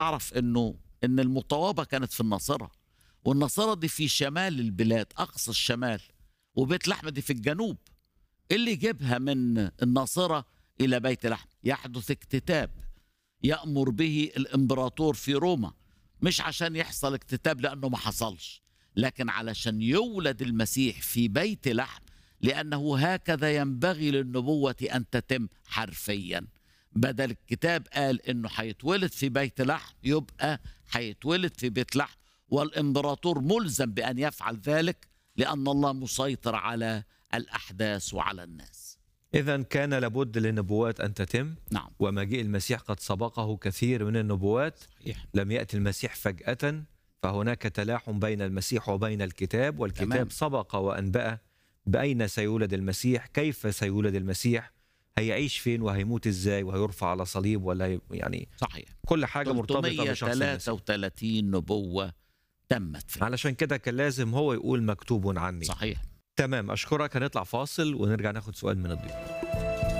اعرف انه ان المطوبه كانت في الناصره والناصره دي في شمال البلاد اقصى الشمال وبيت لحم دي في الجنوب اللي يجيبها من الناصره الى بيت لحم يحدث اكتتاب يامر به الامبراطور في روما مش عشان يحصل اكتتاب لانه ما حصلش لكن علشان يولد المسيح في بيت لحم لانه هكذا ينبغي للنبوه ان تتم حرفيا بدل الكتاب قال انه هيتولد في بيت لحم يبقى هيتولد في بيت لحم والامبراطور ملزم بان يفعل ذلك لان الله مسيطر على الاحداث وعلى الناس إذا كان لابد للنبوات أن تتم نعم ومجيء المسيح قد سبقه كثير من النبوات صحيح لم يأتي المسيح فجأة فهناك تلاحم بين المسيح وبين الكتاب والكتاب تمام. تمام. سبق وأنبأ بأين سيولد المسيح كيف سيولد المسيح هيعيش فين وهيموت ازاي وهيرفع على صليب ولا هي- يعني صحيح كل حاجة مرتبطة بشخص المسيح 333 نبوه تمت في علشان كده كان لازم هو يقول مكتوب عني صحيح تمام أشكرك هنطلع فاصل ونرجع ناخد سؤال من الضيوف